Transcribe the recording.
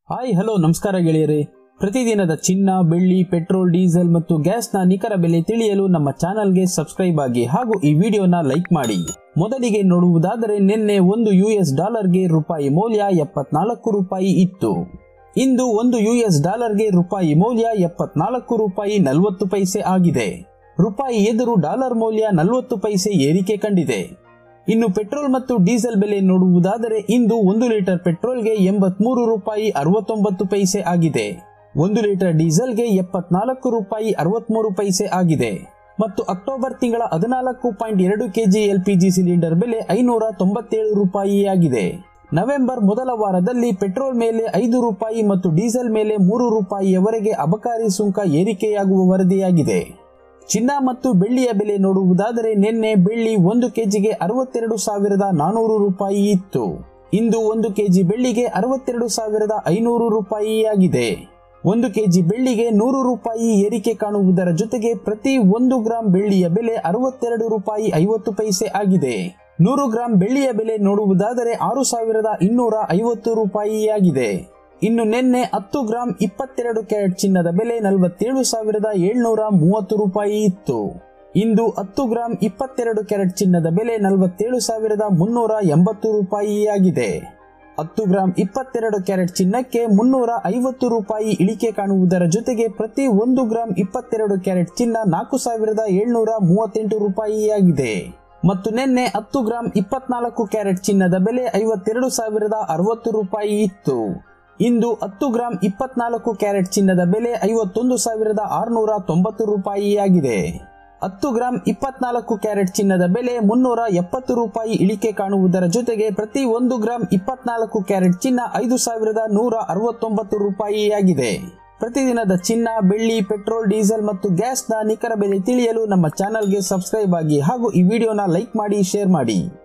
hi hello ನಮಸ್ಕಾರ ಗೆಳೆಯರೇ ಪ್ರತಿದಿನದ ಚಿನ್ನ ಬೆಳ್ಳಿ ಪೆಟ್ರೋಲ್ ಡೀಸೆಲ್ ಮತ್ತು ಗ್ಯಾಸ್ನ ನಿಖರ ಬೆಲೆ ತಿಳಿಯಲು ನಮ್ಮ ಚಾನಲ್ಗೆ ಸಬ್ಸ್ಕ್ರೈಬ್ ಆಗಿ ಹಾಗೂ ಈ ವಿಡಿಯೋನ ಲೈಕ್ ಮಾಡಿ ಮೊದಲಿಗೆ ನೋಡುವುದಾದರೆ ನಿನ್ನೆ ಒಂದು ಯು ಎಸ್ ಡಾಲರ್ಗೆ ರೂಪಾಯಿ ಮೌಲ್ಯ ಎಪ್ಪತ್ನಾಲ್ಕು ರೂಪಾಯಿ ಇತ್ತು ಇಂದು ಒಂದು ಯು ಎಸ್ ಡಾಲರ್ಗೆ ರೂಪಾಯಿ ಮೌಲ್ಯ ಎಪ್ಪತ್ನಾಲ್ಕು ರೂಪಾಯಿ ನಲವತ್ತು ಪೈಸೆ ಆಗಿದೆ ರೂಪಾಯಿ ಎದುರು ಡಾಲರ್ ಮೌಲ್ಯ ನಲವತ್ತು ಪೈಸೆ ಏರಿಕೆ ಕಂಡಿದೆ ಇನ್ನು ಪೆಟ್ರೋಲ್ ಮತ್ತು ಡೀಸೆಲ್ ಬೆಲೆ ನೋಡುವುದಾದರೆ ಇಂದು ಒಂದು ಲೀಟರ್ ಪೆಟ್ರೋಲ್ಗೆ ಎಂಬತ್ಮೂರು ರೂಪಾಯಿ ಅರವತ್ತೊಂಬತ್ತು ಪೈಸೆ ಆಗಿದೆ ಒಂದು ಲೀಟರ್ ಡೀಸೆಲ್ಗೆ ಎಪ್ಪತ್ನಾಲ್ಕು ರೂಪಾಯಿ ಅರವತ್ಮೂರು ಪೈಸೆ ಆಗಿದೆ ಮತ್ತು ಅಕ್ಟೋಬರ್ ತಿಂಗಳ ಹದಿನಾಲ್ಕು ಪಾಯಿಂಟ್ ಎರಡು ಕೆಜಿ ಎಲ್ಪಿಜಿ ಸಿಲಿಂಡರ್ ಬೆಲೆ ಐನೂರ ತೊಂಬತ್ತೇಳು ರೂಪಾಯಿ ಆಗಿದೆ ನವೆಂಬರ್ ಮೊದಲ ವಾರದಲ್ಲಿ ಪೆಟ್ರೋಲ್ ಮೇಲೆ ಐದು ರೂಪಾಯಿ ಮತ್ತು ಡೀಸೆಲ್ ಮೇಲೆ ಮೂರು ರೂಪಾಯಿಯವರೆಗೆ ಅಬಕಾರಿ ಸುಂಕ ಏರಿಕೆಯಾಗುವ ವರದಿಯಾಗಿದೆ ಚಿನ್ನ ಮತ್ತು ಬೆಳ್ಳಿಯ ಬೆಲೆ ನೋಡುವುದಾದರೆ ನಿನ್ನೆ ಬೆಳ್ಳಿ ಒಂದು ಕೆಜಿಗೆ ಅರವತ್ತೆರಡು ಸಾವಿರದ ನಾನೂರು ರೂಪಾಯಿ ಇತ್ತು ಇಂದು ಒಂದು ಕೆಜಿ ಬೆಳ್ಳಿಗೆ ಅರವತ್ತೆರಡು ಸಾವಿರದ ಐನೂರು ರೂಪಾಯಿ ಆಗಿದೆ ಒಂದು ಕೆಜಿ ಬೆಳ್ಳಿಗೆ ನೂರು ರೂಪಾಯಿ ಏರಿಕೆ ಕಾಣುವುದರ ಜೊತೆಗೆ ಪ್ರತಿ ಒಂದು ಗ್ರಾಂ ಬೆಳ್ಳಿಯ ಬೆಲೆ ಅರವತ್ತೆರಡು ರೂಪಾಯಿ ಐವತ್ತು ಪೈಸೆ ಆಗಿದೆ ನೂರು ಗ್ರಾಂ ಬೆಳ್ಳಿಯ ಬೆಲೆ ನೋಡುವುದಾದರೆ ಆರು ಸಾವಿರದ ಇನ್ನೂರ ಐವತ್ತು ರೂಪಾಯಿ ಆಗಿದೆ ಇನ್ನು ನಿನ್ನೆ ಹತ್ತು ಗ್ರಾಂ ಇಪ್ಪತ್ತೆರಡು ಕ್ಯಾರೆಟ್ ಚಿನ್ನದ ಬೆಲೆ ನಲವತ್ತೇಳು ಸಾವಿರದ ಏಳ್ನೂರ ಮೂವತ್ತು ರೂಪಾಯಿ ಇತ್ತು ಇಂದು ಹತ್ತು ಗ್ರಾಂ ಇಪ್ಪತ್ತೆರಡು ಕ್ಯಾರೆಟ್ ಚಿನ್ನದ ಬೆಲೆ ನಲವತ್ತೇಳು ಸಾವಿರದ ಮುನ್ನೂರ ಎಂಬತ್ತು ರೂಪಾಯಿ ಆಗಿದೆ ಹತ್ತು ಗ್ರಾಂ ಇಪ್ಪತ್ತೆರಡು ಕ್ಯಾರೆಟ್ ಚಿನ್ನಕ್ಕೆ ಮುನ್ನೂರ ಐವತ್ತು ರೂಪಾಯಿ ಇಳಿಕೆ ಕಾಣುವುದರ ಜೊತೆಗೆ ಪ್ರತಿ ಒಂದು ಗ್ರಾಂ ಇಪ್ಪತ್ತೆರಡು ಕ್ಯಾರೆಟ್ ಚಿನ್ನ ನಾಲ್ಕು ಸಾವಿರದ ಏಳ್ನೂರ ಮೂವತ್ತೆಂಟು ರೂಪಾಯಿ ಆಗಿದೆ ಮತ್ತು ನಿನ್ನೆ ಹತ್ತು ಗ್ರಾಂ ಇಪ್ಪತ್ನಾಲ್ಕು ಕ್ಯಾರೆಟ್ ಚಿನ್ನದ ಬೆಲೆ ಐವತ್ತೆರಡು ಸಾವಿರದ ಅರವತ್ತು ರೂಪಾಯಿ ಇತ್ತು ಇಂದು ಹತ್ತು ಗ್ರಾಂ ಇಪ್ಪತ್ನಾಲ್ಕು ಕ್ಯಾರೆಟ್ ಚಿನ್ನದ ಬೆಲೆ ಐವತ್ತೊಂದು ಸಾವಿರದ ಆರುನೂರ ತೊಂಬತ್ತು ರೂಪಾಯಿ ಆಗಿದೆ ಹತ್ತು ಗ್ರಾಂ ಇಪ್ಪತ್ನಾಲ್ಕು ಕ್ಯಾರೆಟ್ ಚಿನ್ನದ ಬೆಲೆ ಮುನ್ನೂರ ಎಪ್ಪತ್ತು ರೂಪಾಯಿ ಇಳಿಕೆ ಕಾಣುವುದರ ಜೊತೆಗೆ ಪ್ರತಿ ಒಂದು ಗ್ರಾಂ ಇಪ್ಪತ್ನಾಲ್ಕು ಕ್ಯಾರೆಟ್ ಚಿನ್ನ ಐದು ಸಾವಿರದ ನೂರ ಅರವತ್ತೊಂಬತ್ತು ರೂಪಾಯಿ ಆಗಿದೆ ಪ್ರತಿದಿನದ ಚಿನ್ನ ಬೆಳ್ಳಿ ಪೆಟ್ರೋಲ್ ಡೀಸೆಲ್ ಮತ್ತು ಗ್ಯಾಸ್ನ ನಿಖರ ಬೆಲೆ ತಿಳಿಯಲು ನಮ್ಮ ಚಾನಲ್ಗೆ ಸಬ್ಸ್ಕ್ರೈಬ್ ಆಗಿ ಹಾಗೂ ಈ ವಿಡಿಯೋನ ಲೈಕ್ ಮಾಡಿ ಶೇರ್ ಮಾಡಿ